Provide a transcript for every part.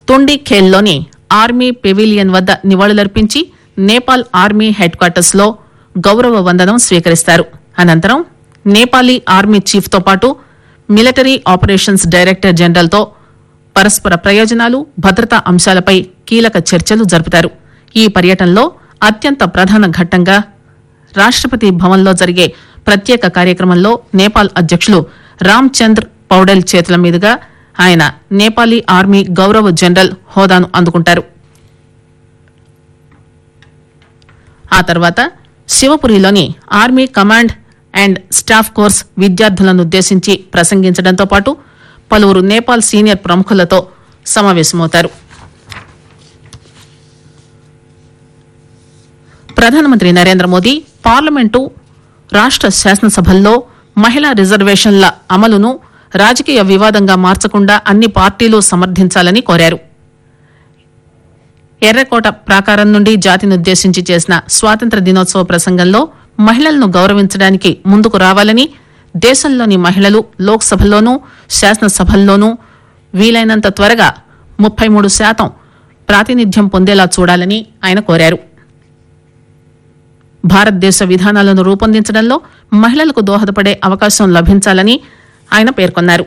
తుండి ఖేల్లోని army pavilion వద్ద నివాళులర్పించి Nepal army headquarters లో గౌరవ వందనం స్వీకరిస్తారు అనంతరం నేపాలీ ఆర్మీ చీఫ్ తో పాటు మిలిటరీ ఆపరేషన్స్ డైరెక్టర్ జనరల్ తో పరస్పర ప్రయోజనాలు భద్రతా అంశాలపై కీలక చర్చలు జరుపుతారు ఈ పర్యటనలో అత్యంత ప్రధాన ఘట్టంగా రాష్టపతి భవన్లో జరిగే ప్రత్యేక కార్యక్రమంలో నేపాల్ అధ్యక్షులు రామ్ చంద్ర్ పౌడెల్ చేతుల మీదుగా ఆయన నేపాలీ ఆర్మీ గౌరవ జనరల్ హోదాను అందుకుంటారు ఆ తర్వాత శివపురిలోని army command and staff course విద్యార్థులను ఉద్దేశించి ప్రసంగించడంతో పాటు పలువురు నేపాల్ సీనియర్ ప్రముఖులతో సమావేశమవుతారు ప్రధానమంత్రి నరేంద్ర మోదీ పార్లమెంటు రాష్ట శాసనసభల్లో మహిళా రిజర్వేషన్ల అమలును రాజకీయ వివాదంగా మార్చకుండా అన్ని పార్టీలు సమర్థించాలని కోరారు ఎర్రకోట ప్రాకారం నుండి జాతినుద్దేశించి చేసిన స్వాతంత్ర దినోత్సవ ప్రసంగంలో మహిళలను గౌరవించడానికి ముందుకు రావాలని దేశంలోని మహిళలు లోక్సభల్లోనూ శాసనసభల్లోనూ వీలైనంత త్వరగా ముప్పై మూడు శాతం ప్రాతినిధ్యం పొందేలా చూడాలని ఆయన కోరారు భారతదేశ విధానాలను రూపొందించడంలో మహిళలకు దోహదపడే అవకాశం లభించాలని ఆయన పేర్కొన్నారు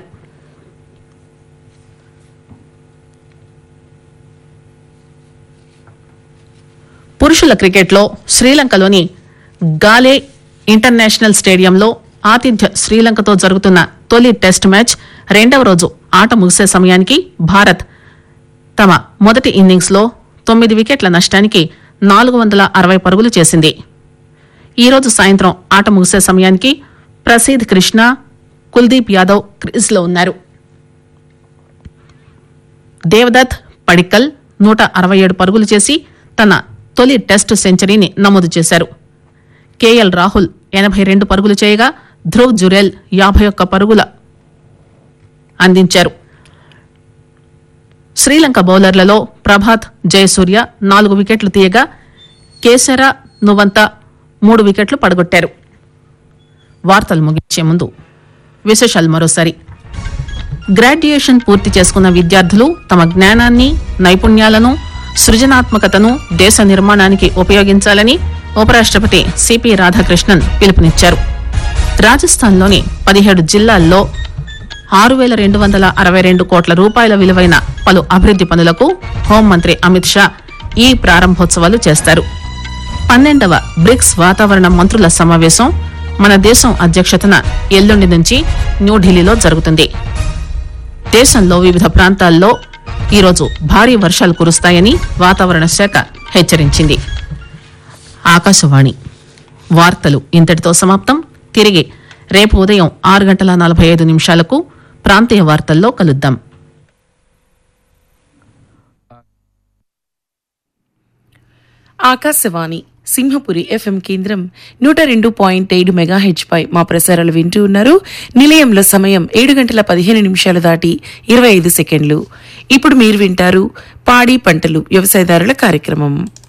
పురుషుల క్రికెట్లో శ్రీలంకలోని గాలే ఇంటర్నేషనల్ స్టేడియంలో ఆతిథ్య శ్రీలంకతో జరుగుతున్న తొలి టెస్ట్ మ్యాచ్ రెండవ రోజు ఆట ముగిసే సమయానికి భారత్ తమ మొదటి ఇన్నింగ్స్ లో తొమ్మిది వికెట్ల నష్టానికి నాలుగు వందల అరవై పరుగులు చేసింది ఈ రోజు సాయంత్రం ఆట ముగిసే సమయానికి ప్రసీద్ కృష్ణ కుల్దీప్ యాదవ్ క్రీజ్లో ఉన్నారు దేవదత్ పడిక్కల్ నూట అరవై ఏడు పరుగులు చేసి తన తొలి టెస్ట్ సెంచరీని నమోదు చేశారు కేఎల్ రాహుల్ ఎనభై రెండు పరుగులు చేయగా ధ్రువ్ జురెల్ యాభై ఒక్క పరుగుల అందించారు శ్రీలంక బౌలర్లలో ప్రభాత్ జయసూర్య నాలుగు వికెట్లు తీయగా కేసర నువంత మూడు వికెట్లు పడగొట్టారు వార్తలు ముగించే ముందు విశేషాలు మరోసారి గ్రాడ్యుయేషన్ పూర్తి చేసుకున్న విద్యార్థులు తమ జ్ఞానాన్ని నైపుణ్యాలను సృజనాత్మకతను దేశ నిర్మాణానికి ఉపయోగించాలని ఉపరాష్టపతి సిపి రాధాకృష్ణన్ పిలుపునిచ్చారు రాజస్థాన్లోని పదిహేడు జిల్లాల్లో ఆరు వేల రెండు వందల అరవై రెండు కోట్ల రూపాయల విలువైన పలు అభివృద్ది పనులకు హోంమంత్రి అమిత్ షా ఈ ప్రారంభోత్సవాలు చేస్తారు పన్నెండవ బ్రిక్స్ వాతావరణ మంత్రుల సమావేశం మన దేశం అధ్యక్షతన ఎల్లుండి నుంచి న్యూఢిల్లీలో జరుగుతుంది దేశంలో వివిధ ప్రాంతాల్లో ఈరోజు భారీ వర్షాలు కురుస్తాయని వాతావరణ శాఖ హెచ్చరించింది ఆకాశవాణి వార్తలు ఇంతటితో సమాప్తం తిరిగి రేపు ఉదయం ఆరు గంటల నలభై ఐదు నిమిషాలకు ప్రాంతీయ వార్తల్లో కలుద్దాం ఆకాశవాణి సింహపురి ఎఫ్ఎం కేంద్రం నూట రెండు పాయింట్ ఏడు మెగాహెచ్ పై మా ప్రసారాలు వింటూ ఉన్నారు నిలయంలో సమయం ఏడు గంటల పదిహేను నిమిషాలు దాటి ఇరవై ఐదు సెకండ్లు ఇప్పుడు మీరు వింటారు పాడి పంటలు వ్యవసాయదారుల కార్యక్రమం